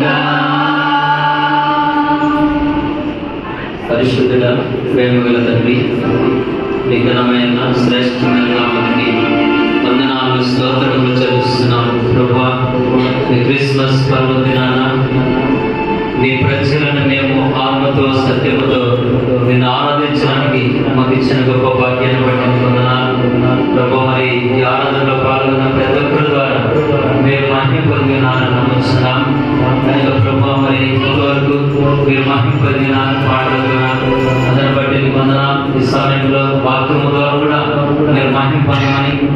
పరిశుద్ధుడ ప్రేమ గల తండ్రి నిఘనమైన శ్రేష్టమైన నామానికి వందనాలు స్తోత్రములు చెల్లిస్తున్నాం ప్రభా ఈ క్రిస్మస్ పర్వదినాన నీ ప్రజలను మేము ఆత్మతో సత్యముతో నిన్ను ఆరాధించడానికి మాకు ఇచ్చిన గొప్ప భాగ్యాన్ని బట్టి వందనాలు ప్రభా మరి ఈ ఆరాధనలో పాల్గొన్న ప్రతి ఒక్కరి ద్వారా మీరు మహిమ పొందినారని నమ్ముతున్నాం కనుక ప్రభా మరి ఇంతవరకు మీరు మహిమ పొందినారు పాడగలిగినారు అదని బట్టి వందనాలు ఈ సమయంలో వాక్యము ద్వారా కూడా మీరు మహిమ పొందమని